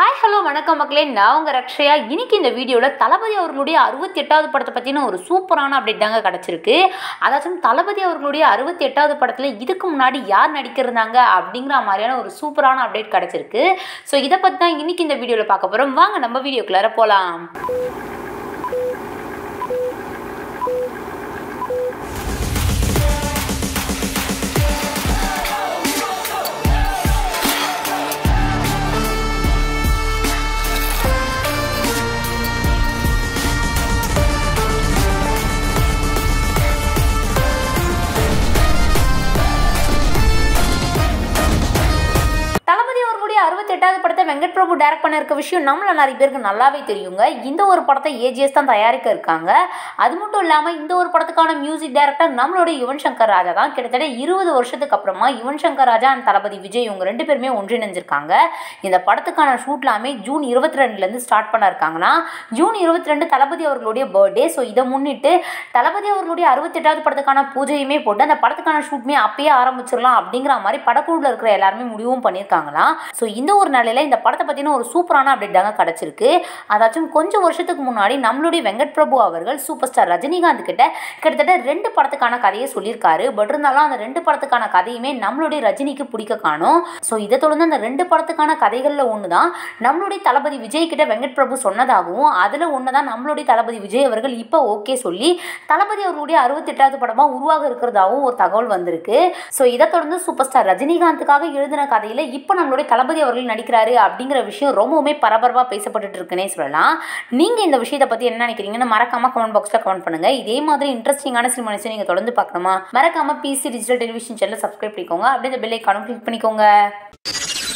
hi hello வணக்கம் மக்களே நான் உங்கள் ரக்ஷயா இன்னைக்கு இந்த வீடியோவில் தளபதி அவர்களுடைய அறுபத்தி எட்டாவது படத்தை பற்றின ஒரு சூப்பரான அப்டேட் தாங்க கிடச்சிருக்கு அதாச்சும் தளபதி அவர்களுடைய அறுபத்தி எட்டாவது படத்தில் இதுக்கு முன்னாடி யார் நடிக்கிறதாங்க அப்படிங்கிற மாதிரியான ஒரு சூப்பரான அப்டேட் கிடச்சிருக்கு ஸோ இதை பற்றி தான் இன்னைக்கு இந்த வீடியோவில் பார்க்க போகிறோம் வாங்க நம்ம வீடியோக்குள்ளார போகலாம் தளபதி அவர்களுடைய அறுபத்தெட்டாவது படத்தை வெங்கட் பிரபு டைரக்ட் பண்ண இருக்க விஷயம் நம்மள நிறைய பேருக்கு நல்லாவே தெரியுங்க இந்த ஒரு படத்தை ஏஜிஎஸ் தான் தயாரிக்க இருக்காங்க அது மட்டும் இல்லாமல் இந்த ஒரு படத்துக்கான மியூசிக் டைரக்டர் நம்மளுடைய யுவன் சங்கர் ராஜா தான் கிட்டத்தட்ட இருபது வருஷத்துக்கு அப்புறமா யுவன் சங்கர் ராஜா அண்ட் தளபதி விஜய் இவங்க ரெண்டு பேருமே ஒன்றிணைஞ்சிருக்காங்க இந்த படத்துக்கான ஷூட்லாமே ஜூன் இருபத்தி ரெண்டுலேருந்து ஸ்டார்ட் பண்ண இருக்காங்கன்னா ஜூன் இருபத்தி ரெண்டு தளபதி அவர்களுடைய பர்த்டே ஸோ இதை முன்னிட்டு தளபதி அவர்களுடைய அறுபத்தெட்டாவது படத்துக்கான பூஜையுமே போட்டு அந்த படத்துக்கான ஷூட்மே அப்பயே ஆரம்பிச்சிடலாம் அப்படிங்கிற மாதிரி படக்குழுவில் இருக்கிற எல்லாருமே முடிவும் பண்ணியிருக்காங்களாம் ஸோ இந்த ஒரு நிலையில இந்த படத்தை பற்றின ஒரு சூப்பரான அப்டேட் தாங்க கிடச்சிருக்கு அதாச்சும் கொஞ்சம் வருஷத்துக்கு முன்னாடி நம்மளுடைய வெங்கட் பிரபு அவர்கள் சூப்பர் ஸ்டார் ரஜினிகாந்த் கிட்ட கிட்டத்தட்ட ரெண்டு படத்துக்கான கதையை சொல்லியிருக்காரு பட் இருந்தாலும் அந்த ரெண்டு படத்துக்கான கதையுமே நம்மளுடைய ரஜினிக்கு பிடிக்க காணும் ஸோ இதை தொடர்ந்து அந்த ரெண்டு படத்துக்கான கதைகளில் ஒன்று தான் நம்மளுடைய தளபதி விஜய் கிட்ட வெங்கட் பிரபு சொன்னதாகவும் அதில் ஒன்று தான் நம்மளுடைய தளபதி விஜய் அவர்கள் இப்போ ஓகே சொல்லி தளபதி அவர்களுடைய அறுபத்தெட்டாவது படமாக உருவாக இருக்கிறதாகவும் ஒரு தகவல் வந்திருக்கு ஸோ இதை தொடர்ந்து சூப்பர் ஸ்டார் ரஜினிகாந்துக்காக எழுதின கதையில் இப்போ நம்மளுடைய தளபதி அவர்கள் நடிக்கிறாரு அப்படிங்கிற விஷயம் ரொம்பவுமே பரபரப்பாக பேசப்பட்டுட்டு இருக்குன்னே சொல்லலாம் நீங்கள் இந்த விஷயத்தை பற்றி என்ன நினைக்கிறீங்கன்னு மறக்காம கமெண்ட் பாக்ஸில் கமெண்ட் பண்ணுங்க இதே மாதிரி இன்ட்ரெஸ்டிங்கான சினிமா நியூஸை நீங்கள் தொடர்ந்து பார்க்கணுமா மறக்காம PC digital television channel subscribe பண்ணிக்கோங்க அப்படியே இந்த பெல் ஐக்கானும் கிளிக் பண்ணிக்கோங்க